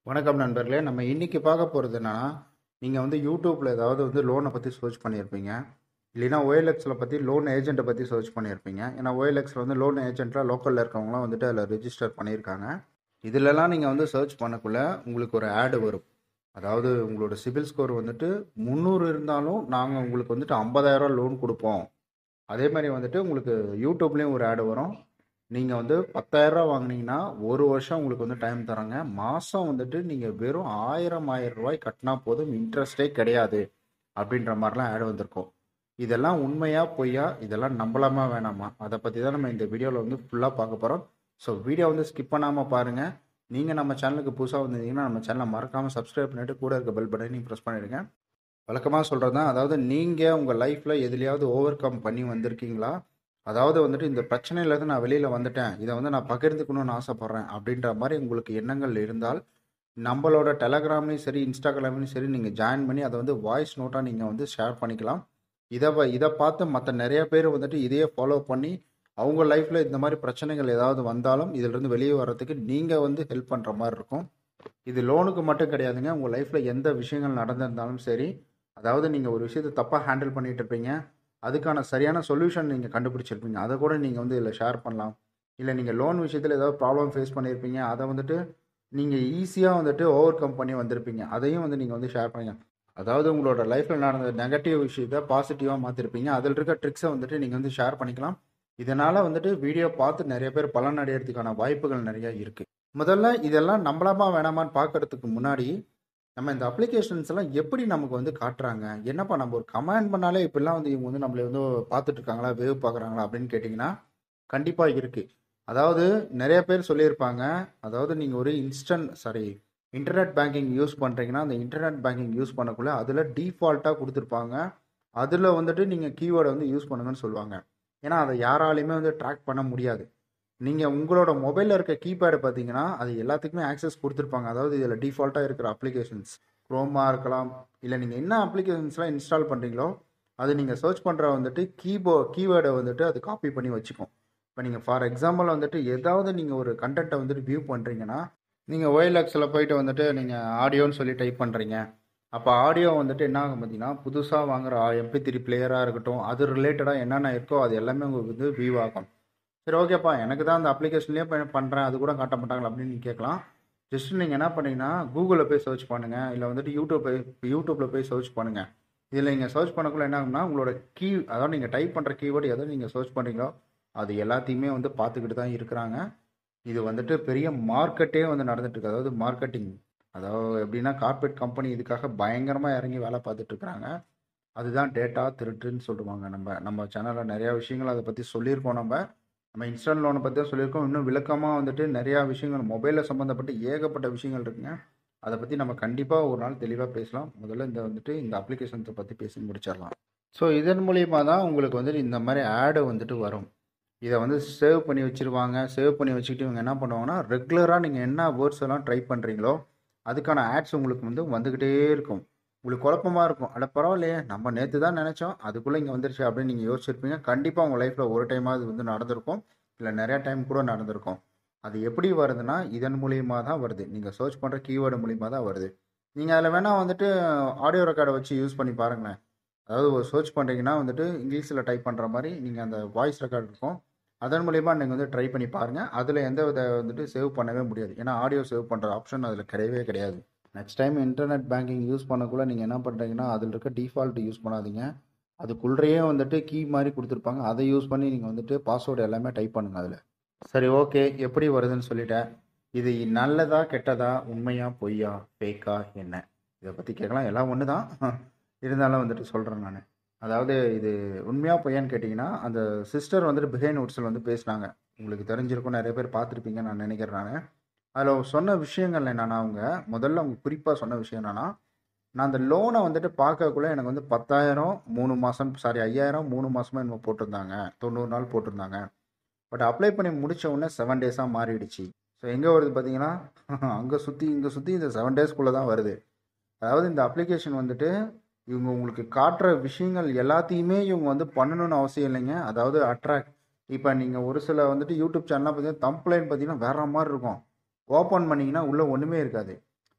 வணக்கம் நண்பர்களே நம்ம இன்னைக்கு பார்க்க போகிறது என்னன்னா நீங்கள் வந்து யூடியூப்பில் ஏதாவது வந்து லோனை பற்றி சர்ச் பண்ணியிருப்பீங்க இல்லைன்னா ஓஎல்எக்ஸில் பற்றி லோன் ஏஜென்ட்டை பற்றி சர்ச் பண்ணியிருப்பீங்க ஏன்னா ஓஎல்எக்ஸில் வந்து லோன் ஏஜென்ட்லாம் லோக்கலில் இருக்கவங்களாம் வந்துட்டு அதில் ரிஜிஸ்டர் பண்ணியிருக்காங்க இதிலெல்லாம் நீங்கள் வந்து சர்ச் பண்ணக்குள்ள உங்களுக்கு ஒரு ஆடு வரும் அதாவது உங்களோட சிபில் ஸ்கோர் வந்துட்டு முந்நூறு இருந்தாலும் நாங்கள் உங்களுக்கு வந்துட்டு 50000 ரூபா லோன் கொடுப்போம் அதே மாதிரி வந்துட்டு உங்களுக்கு யூடியூப்லேயும் ஒரு ஆடு வரும் நீங்கள் வந்து 10000 ரூபா வாங்குனீங்கன்னா ஒரு வருஷம் உங்களுக்கு வந்து டைம் தராங்க மாதம் வந்துட்டு நீங்கள் வெறும் ஆயிரம் ஆயிரம் ரூபாய் கட்டினா போதும் இன்ட்ரெஸ்டே கிடையாது அப்படின்ற மாதிரிலாம் ஆட் வந்திருக்கும் இதெல்லாம் உண்மையா பொய்யா இதெல்லாம் நம்பலாமா வேணாமா அதை பற்றி தான் நம்ம இந்த வீடியோவில் வந்து ஃபுல்லாக பார்க்க போகிறோம் ஸோ வீடியோ வந்து ஸ்கிப் பண்ணாமல் பாருங்கள் நீங்கள் நம்ம சேனலுக்கு புதுசாக வந்திருந்தீங்கன்னா நம்ம சேனலை மறக்காமல் சப்ஸ்கிரைப் பண்ணிட்டு கூட இருக்க பெல் பட்டனையும் ப்ரெஸ் பண்ணிடுங்க வழக்கமாக சொல்கிறது தான் அதாவது நீங்கள் உங்கள் லைஃப்பில் எதுலையாவது ஓவர் கம் பண்ணி வந்திருக்கீங்களா அதாவது வந்துட்டு இந்த பிரச்சனையிலேருந்து நான் வெளியில் வந்துட்டேன் இதை வந்து நான் பகிர்ந்துக்கணும்னு ஆசைப்பட்றேன் அப்படின்ற மாதிரி உங்களுக்கு எண்ணங்கள் இருந்தால் நம்மளோட டெலகிராம்லையும் சரி இன்ஸ்டாகிராம்லையும் சரி நீங்கள் ஜாயின் பண்ணி அதை வந்து வாய்ஸ் நோட்டாக நீங்கள் வந்து ஷேர் பண்ணிக்கலாம் இதை வ- இதை பார்த்து மற்ற நிறைய பேர் வந்துட்டு இதையே ஃபாலோ பண்ணி அவங்க லைஃப்பில் இந்த மாதிரி பிரச்சனைகள் ஏதாவது வந்தாலும் இதிலிருந்து வெளியே வர்றதுக்கு நீங்கள் வந்து ஹெல்ப் பண்ணுற மாதிரி இருக்கும் இது லோனுக்கு மட்டும் கிடையாதுங்க உங்கள் லைஃப்பில் எந்த விஷயங்கள் நடந்திருந்தாலும் சரி அதாவது நீங்கள் ஒரு விஷயத்தை தப்பாக ஹேண்டில் பண்ணிட்டு இருப்பீங்க அதுக்கான சரியான சொல்யூஷன் நீங்கள் கண்டுபிடிச்சிருப்பீங்க அதை கூட நீங்கள் வந்து இதில் ஷேர் பண்ணலாம் இல்லை நீங்கள் லோன் விஷயத்தில் ஏதாவது ப்ராப்ளம் ஃபேஸ் பண்ணியிருப்பீங்க அதை வந்துட்டு நீங்கள் ஈஸியாக வந்துட்டு ஓவர் கம் பண்ணி வந்திருப்பீங்க அதையும் வந்து நீங்கள் வந்து ஷேர் பண்ணுங்க அதாவது உங்களோட லைஃப்பில் நடந்த நெகட்டிவ் விஷயத்தை பாசிட்டிவாக மாற்றிருப்பீங்க அதில் இருக்க ட்ரிக்ஸை வந்துட்டு நீங்கள் வந்து ஷேர் பண்ணிக்கலாம் இதனால் வந்துட்டு வீடியோ பார்த்து நிறைய பேர் பலன் அடையிறதுக்கான வாய்ப்புகள் நிறைய இருக்குது முதல்ல இதெல்லாம் நம்பலாமா வேணாமான்னு பார்க்கறதுக்கு முன்னாடி நம்ம இந்த அப்ளிகேஷன்ஸ் எல்லாம் எப்படி நமக்கு வந்து காட்டுறாங்க என்னப்பா நம்ம ஒரு கமெண்ட் பண்ணாலே இப்படிலாம் வந்து இவங்க வந்து நம்மளை வந்து பார்த்துட்டு இருக்காங்களா வேவ் பார்க்குறாங்களா அப்படின்னு கேட்டிங்கன்னா கண்டிப்பாக இருக்குது அதாவது நிறைய பேர் சொல்லியிருப்பாங்க அதாவது நீங்கள் ஒரு instant sorry internet banking use பண்ணுறீங்கன்னா அந்த இன்டர்நெட் பேங்கிங் யூஸ் பண்ணக்குள்ள அதில் டீஃபால்ட்டாக கொடுத்துருப்பாங்க அதில் வந்துட்டு நீங்கள் கீவேர்டை வந்து யூஸ் பண்ணுங்கன்னு சொல்லுவாங்க ஏன்னா அதை யாராலையுமே வந்து ட்ராக் பண்ண முடியாது நீங்கள் உங்களோட மொபைலில் இருக்க கீபேடை பார்த்தீங்கன்னா அது எல்லாத்துக்குமே ஆக்சஸ் கொடுத்துருப்பாங்க அதாவது இதில் டிஃபால்ட்டாக இருக்கிற அப்ளிகேஷன்ஸ் க்ரோமாக இருக்கலாம் இல்லை நீங்கள் என்ன அப்ளிகேஷன்ஸ்லாம் இன்ஸ்டால் பண்ணுறீங்களோ அது நீங்கள் சர்ச் பண்ணுற வந்துட்டு கீபோ கீவேர்டை வந்துட்டு அது காப்பி பண்ணி வச்சுக்கும் இப்போ நீங்கள் ஃபார் எக்ஸாம்பிள் வந்துட்டு ஏதாவது நீங்கள் ஒரு கண்டென்ட்டை வந்துட்டு வியூ பண்ணுறீங்கன்னா நீங்கள் OLX-ல போயிட்டு வந்துட்டு நீங்கள் ஆடியோன்னு சொல்லி டைப் பண்ணுறீங்க அப்போ ஆடியோ வந்துட்டு என்ன ஆகும் பார்த்தீங்கன்னா புதுசாக வாங்குற எம்பி த்ரீ பிளேயராக இருக்கட்டும் அது ரிலேட்டடாக என்னென்ன இருக்கோ அது எல்லாமே உங்களுக்கு வந்து வியூ ஆகும் சரி ஓகேப்பா எனக்கு தான் அந்த அப்ளிகேஷன்லேயே பண்ணுறேன் அது கூட காட்ட மாட்டாங்களா அப்படின்னு நீங்கள் கேட்கலாம் ஜஸ்ட் நீங்கள் என்ன பண்ணீங்கன்னா கூகுளில் போய் சர்ச் பண்ணுங்கள் இல்லை வந்துட்டு யூடியூப் போய் யூடியூப்பில் போய் சர்ச் பண்ணுங்கள் இதில் நீங்கள் சர்ச் பண்ணக்குள்ள என்ன ஆகும்னா உங்களோட கீ அதாவது நீங்கள் டைப் பண்ணுற கீவேர்டு எதை நீங்கள் சர்ச் பண்ணுறீங்களோ அது எல்லாத்தையுமே வந்து பார்த்துக்கிட்டு தான் இருக்கிறாங்க இது வந்துட்டு பெரிய மார்க்கெட்டே வந்து நடந்துட்டு இருக்கு அதாவது மார்க்கெட்டிங் அதாவது எப்படின்னா கார்ப்பரேட் கம்பெனி இதுக்காக பயங்கரமாக இறங்கி வேலை பார்த்துட்டு இருக்கிறாங்க அதுதான் டேட்டா திருட்டுன்னு சொல்லுவாங்க நம்ம நம்ம சேனலில் நிறையா விஷயங்கள் அதை பற்றி சொல்லியிருக்கோம் நம்ம நம்ம இன்ஸ்டன்ட் லோனை பற்றி தான் சொல்லியிருக்கோம் இன்னும் விளக்கமாக வந்துட்டு நிறையா விஷயங்கள் மொபைலில் சம்மந்தப்பட்ட ஏகப்பட்ட விஷயங்கள் இருக்குங்க அதை பற்றி நம்ம கண்டிப்பாக ஒரு நாள் தெளிவாக பேசலாம் முதல்ல இந்த வந்துட்டு இந்த அப்ளிகேஷன்ஸை பற்றி பேசி முடிச்சிடலாம் ஸோ இதன் மூலியமா தான் உங்களுக்கு வந்துட்டு இந்த மாதிரி ஆடு வந்துட்டு வரும் இதை வந்து சேவ் பண்ணி வச்சிருவாங்க சேவ் பண்ணி வச்சுக்கிட்டு இவங்க என்ன பண்ணுவாங்கன்னா ரெகுலராக நீங்கள் என்ன வேர்ட்ஸ் எல்லாம் ட்ரை பண்ணுறீங்களோ அதுக்கான ஆட்ஸ் உங்களுக்கு வந்து வந்துக்கிட்டே இருக்கும் உங்களுக்கு குழப்பமா இருக்கும் அட பரவாயில்லையே நம்ம நேற்று தான் நினச்சோம் அதுக்குள்ளே இங்கே வந்துருச்சு அப்படின்னு நீங்கள் யோசிச்சிருப்பீங்க கண்டிப்பாக உங்கள் லைஃப்பில் ஒரு டைமாவது வந்து நடந்திருக்கும் இல்லை நிறையா டைம் கூட நடந்திருக்கும் அது எப்படி வருதுன்னா இதன் மூலியமாக தான் வருது நீங்கள் சர்ச் பண்ணுற கீவேர்டு மூலியமாக தான் வருது நீங்கள் அதில் வேணால் வந்துட்டு ஆடியோ ரெக்கார்டை வச்சு யூஸ் பண்ணி பாருங்களேன் அதாவது ஒரு சர்ச் பண்ணுறீங்கன்னா வந்துட்டு இங்கிலீஷில் டைப் பண்ணுற மாதிரி நீங்கள் அந்த வாய்ஸ் ரெக்கார்ட் இருக்கும் அதன் மூலியமா நீங்கள் வந்து ட்ரை பண்ணி பாருங்கள் அதில் எந்த வித வந்துட்டு சேவ் பண்ணவே முடியாது ஏன்னா ஆடியோ சேவ் பண்ணுற ஆப்ஷன் அதில் கிடையவே கிடையாது next time internet banking use பண்ணக்குள்ள நீங்கள் என்ன பண்ணுறீங்கன்னா அதில் இருக்க டிஃபால்ட் யூஸ் பண்ணாதீங்க அதுக்குள்ளேயே வந்துட்டு கீ மாதிரி கொடுத்துருப்பாங்க அதை யூஸ் பண்ணி நீங்கள் வந்துட்டு பாஸ்வேர்டு எல்லாமே டைப் பண்ணுங்க அதில் சரி ஓகே எப்படி வருதுன்னு சொல்லிட்டேன் இது நல்லதா கெட்டதா உண்மையா பொய்யா ஃபேக்கா என்ன இதை பற்றி கேட்கலாம் எல்லாம் ஒன்று தான் இருந்தாலும் வந்துட்டு சொல்கிறேன் நான் அதாவது இது உண்மையா பொய்யான்னு கேட்டிங்கன்னா அந்த சிஸ்டர் வந்துட்டு பிஹைண்ட் உட்ஸில் வந்து பேசினாங்க உங்களுக்கு தெரிஞ்சிருக்கும் நிறைய பேர் பார்த்துருப்பீங்கன்னு நான் நினைக்கிறேன் நான் அதில் சொன்ன விஷயங்கள் என்னன்னா அவங்க முதல்ல அவங்க குறிப்பாக சொன்ன விஷயம் என்னன்னா நான் அந்த லோனை வந்துட்டு பார்க்கக்குள்ள எனக்கு வந்து பத்தாயிரம் மூணு மாதம் சாரி ஐயாயிரம் மூணு மாதமாக என்னமோ போட்டிருந்தாங்க தொண்ணூறு நாள் போட்டிருந்தாங்க பட் அப்ளை பண்ணி முடிச்ச உடனே செவன் டேஸாக மாறிடுச்சு ஸோ எங்கே வருது பார்த்தீங்கன்னா அங்கே சுற்றி இங்கே சுற்றி இந்த செவன் டேஸ்க்குள்ளே தான் வருது அதாவது இந்த அப்ளிகேஷன் வந்துட்டு இவங்க உங்களுக்கு காட்டுற விஷயங்கள் எல்லாத்தையுமே இவங்க வந்து பண்ணணும்னு அவசியம் இல்லைங்க அதாவது அட்ராக்ட் இப்போ நீங்கள் ஒரு சில வந்துட்டு யூடியூப் சேனல்லாம் பார்த்தீங்கன்னா தம்ப்ளைன் பார்த்தீங்கன்னா வேற மாதிரி இருக்கும் ஓப்பன் பண்ணிங்கன்னா உள்ளே ஒன்றுமே இருக்காது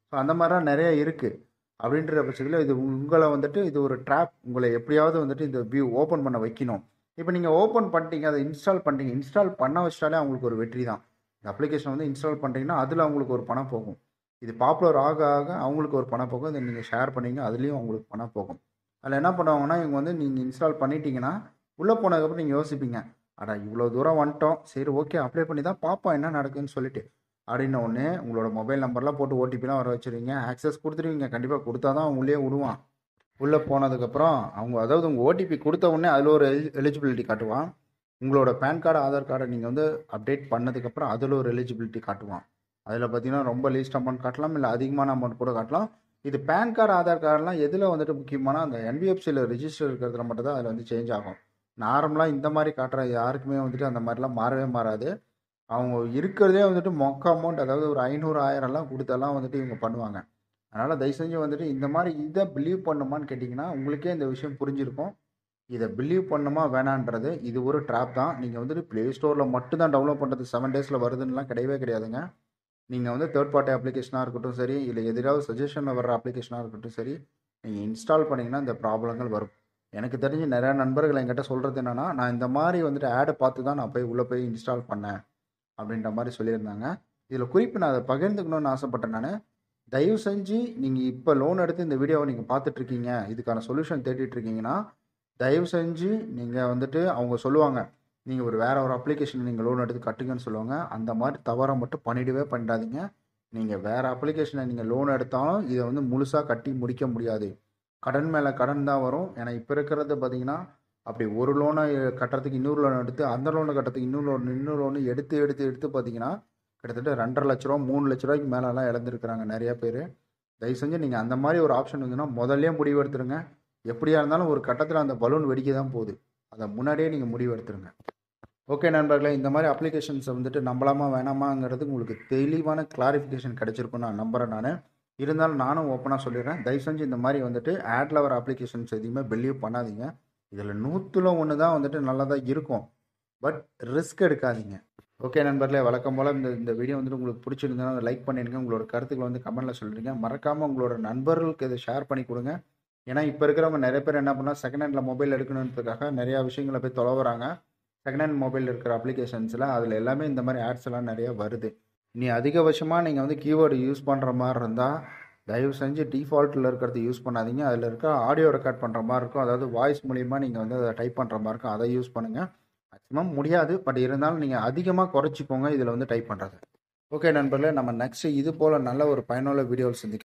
ஸோ அந்த மாதிரிலாம் நிறைய இருக்குது அப்படின்ற பட்சத்தில் இது உங்களை வந்துட்டு இது ஒரு ட்ராப் உங்களை எப்படியாவது வந்துட்டு இந்த வியூ ஓப்பன் பண்ண வைக்கணும் இப்போ நீங்கள் ஓப்பன் பண்ணிட்டீங்க அதை இன்ஸ்டால் பண்ணிட்டீங்க இன்ஸ்டால் பண்ண வச்சிட்டாலே அவங்களுக்கு ஒரு வெற்றி தான் இந்த அப்ளிகேஷன் வந்து இன்ஸ்டால் பண்ணிட்டீங்கன்னா அதில் அவங்களுக்கு ஒரு பணம் போகும் இது பாப்புலர் ஆக ஆக அவங்களுக்கு ஒரு பணம் போகும் இதை நீங்கள் ஷேர் பண்ணீங்க அதுலேயும் அவங்களுக்கு பணம் போகும் அதில் என்ன பண்ணுவாங்கன்னா இவங்க வந்து நீங்கள் இன்ஸ்டால் பண்ணிட்டீங்கன்னா உள்ளே போனதுக்கப்புறம் நீங்கள் யோசிப்பீங்க அடா இவ்வளோ தூரம் வந்துட்டோம் சரி ஓகே அப்ளை பண்ணி தான் பார்ப்போம் என்ன நடக்குதுன்னு சொல்லிட்டு அப்படின்ன உடனே உங்களோட மொபைல் நம்பர்லாம் போட்டு ஓடிபிலாம் வர வச்சுருவீங்க ஆக்சஸ் கொடுத்துருவீங்க கண்டிப்பாக கொடுத்தா தான் அவங்க உள்ளே விடுவான் உள்ளே போனதுக்கப்புறம் அவங்க அதாவது உங்கள் ஓடிபி கொடுத்த உடனே அதில் ஒரு எலிஜிபிலிட்டி காட்டுவான் உங்களோட பேன் கார்டு ஆதார் கார்டை நீங்கள் வந்து அப்டேட் பண்ணதுக்கப்புறம் அதில் ஒரு எலிஜிபிலிட்டி காட்டுவான் அதில் பார்த்தீங்கன்னா ரொம்ப லீஸ்ட் அமௌண்ட் காட்டலாம் இல்லை அதிகமான அமௌண்ட் கூட காட்டலாம் இது பேன் கார்டு ஆதார் கார்டெலாம் எதில் வந்துட்டு முக்கியமான அந்த என்பிஎஃப்சியில் ரிஜிஸ்டர் இருக்கிறதுல மட்டும் தான் அதில் வந்து சேஞ்ச் ஆகும் நார்மலாக இந்த மாதிரி காட்டுற யாருக்குமே வந்துட்டு அந்த மாதிரிலாம் மாறவே மாறாது அவங்க இருக்கிறதே வந்துட்டு மொக்க அமௌண்ட் அதாவது ஒரு ஐநூறு ஆயிரம்லாம் கொடுத்தெல்லாம் வந்துட்டு இவங்க பண்ணுவாங்க அதனால் தயவு செஞ்சு வந்துட்டு இந்த மாதிரி இதை பிலீவ் பண்ணுமான்னு கேட்டிங்கன்னா உங்களுக்கே இந்த விஷயம் புரிஞ்சிருக்கும் இதை பிலீவ் பண்ணுமா வேணான்றது இது ஒரு ட்ராப் தான் நீங்கள் வந்துட்டு ப்ளே ஸ்டோரில் மட்டும் தான் டவுன்லோட் பண்ணுறது செவன் டேஸில் வருதுன்னுலாம் கிடையவே கிடையாதுங்க நீங்கள் வந்து தேர்ட் பார்ட்டி அப்ளிகேஷனாக இருக்கட்டும் சரி இல்லை எதிராவது சஜஷனில் வர்ற அப்ளிகேஷனாக இருக்கட்டும் சரி நீங்கள் இன்ஸ்டால் பண்ணிங்கன்னா இந்த ப்ராப்ளங்கள் வரும் எனக்கு தெரிஞ்சு நிறையா நண்பர்கள் என்கிட்ட சொல்கிறது என்னென்னா நான் இந்த மாதிரி வந்துட்டு ஆடை பார்த்து தான் நான் போய் உள்ளே போய் இன்ஸ்டால் பண்ணேன் அப்படின்ற மாதிரி சொல்லியிருந்தாங்க இதில் குறிப்பு நான் அதை பகிர்ந்துக்கணும்னு ஆசைப்பட்டேன் நான் தயவு செஞ்சு நீங்கள் இப்போ லோன் எடுத்து இந்த வீடியோவை நீங்கள் பார்த்துட்ருக்கீங்க இதுக்கான சொல்யூஷன் தேடிட்டு இருக்கீங்கன்னா தயவு செஞ்சு நீங்கள் வந்துட்டு அவங்க சொல்லுவாங்க நீங்கள் ஒரு வேறு ஒரு அப்ளிகேஷன் நீங்கள் லோன் எடுத்து கட்டுங்கன்னு சொல்லுவாங்க அந்த மாதிரி தவறை மட்டும் பண்ணிடவே பண்ணிடாதீங்க நீங்கள் வேறு அப்ளிகேஷனை நீங்கள் லோன் எடுத்தாலும் இதை வந்து முழுசாக கட்டி முடிக்க முடியாது கடன் மேலே கடன் தான் வரும் ஏன்னா இப்போ இருக்கிறது பார்த்தீங்கன்னா அப்படி ஒரு லோனை கட்டுறதுக்கு இன்னொரு லோன் எடுத்து அந்த லோனை கட்டுறதுக்கு இன்னொரு லோன் இன்னொரு லோன் எடுத்து எடுத்து எடுத்து பார்த்தீங்கன்னா கிட்டத்தட்ட ரெண்டரை லட்ச ரூபா மூணு லட்ச ரூபாய்க்கு மேலெலாம் இழந்திருக்கிறாங்க நிறைய பேர் தயவு செஞ்சு நீங்கள் அந்த மாதிரி ஒரு ஆப்ஷன் இருந்ததுன்னா முதல்லே முடிவு எடுத்துருங்க எப்படியா இருந்தாலும் ஒரு கட்டத்தில் அந்த பலூன் வெடிக்க தான் போகுது அதை முன்னாடியே நீங்கள் முடிவு எடுத்துருங்க ஓகே நண்பர்களே இந்த மாதிரி அப்ளிகேஷன்ஸை வந்துட்டு நம்பலாமா வேணாமாங்கிறது உங்களுக்கு தெளிவான கிளாரிஃபிகேஷன் கிடச்சிருக்கும் நான் நம்புகிறேன் நான் இருந்தாலும் நானும் ஓப்பனாக சொல்லிடுறேன் தயவு செஞ்சு இந்த மாதிரி வந்துட்டு ஆட்ல வர அப்ளிகேஷன்ஸ் எதையுமே பிலீவ் பண்ணாதீங்க இதில் நூற்றுல ஒன்று தான் வந்துட்டு நல்லதாக இருக்கும் பட் ரிஸ்க் எடுக்காதீங்க ஓகே நண்பர்களே வழக்கம் போல் இந்த இந்த வீடியோ வந்துட்டு உங்களுக்கு பிடிச்சிருந்தா லைக் பண்ணிடுங்க உங்களோட கருத்துக்களை வந்து கமெண்ட்டில் சொல்லிடுங்க மறக்காமல் உங்களோட நண்பர்களுக்கு இதை ஷேர் பண்ணி கொடுங்க ஏன்னா இப்போ இருக்கிறவங்க நிறைய பேர் என்ன பண்ணால் செகண்ட் ஹேண்டில் மொபைல் எடுக்கணுன்றதுக்காக நிறையா விஷயங்களை போய் தொலைவுறாங்க செகண்ட் ஹேண்ட் மொபைல் இருக்கிற அப்ளிகேஷன்ஸில் அதில் எல்லாமே இந்த மாதிரி ஆட்ஸ் எல்லாம் நிறைய வருது நீ அதிகபட்சமாக நீங்கள் வந்து கீவேர்டு யூஸ் பண்ணுற மாதிரி இருந்தால் தயவு செஞ்சு டிஃபால்ட்டில் இருக்கிறது யூஸ் பண்ணாதீங்க அதில் இருக்க ஆடியோ ரெக்கார்ட் பண்ணுற மாதிரி இருக்கும் அதாவது வாய்ஸ் மூலிமா நீங்கள் வந்து அதை டைப் பண்ணுற மாதிரி இருக்கும் அதை யூஸ் பண்ணுங்கள் மேக்ஸிமம் முடியாது பட் இருந்தாலும் நீங்கள் அதிகமாக குறைச்சிக்கோங்க இதில் வந்து டைப் பண்ணுறது ஓகே நண்பர்களே நம்ம நெக்ஸ்ட் இது போல் நல்ல ஒரு பயனுள்ள வீடியோவில் சந்திக்கலாம்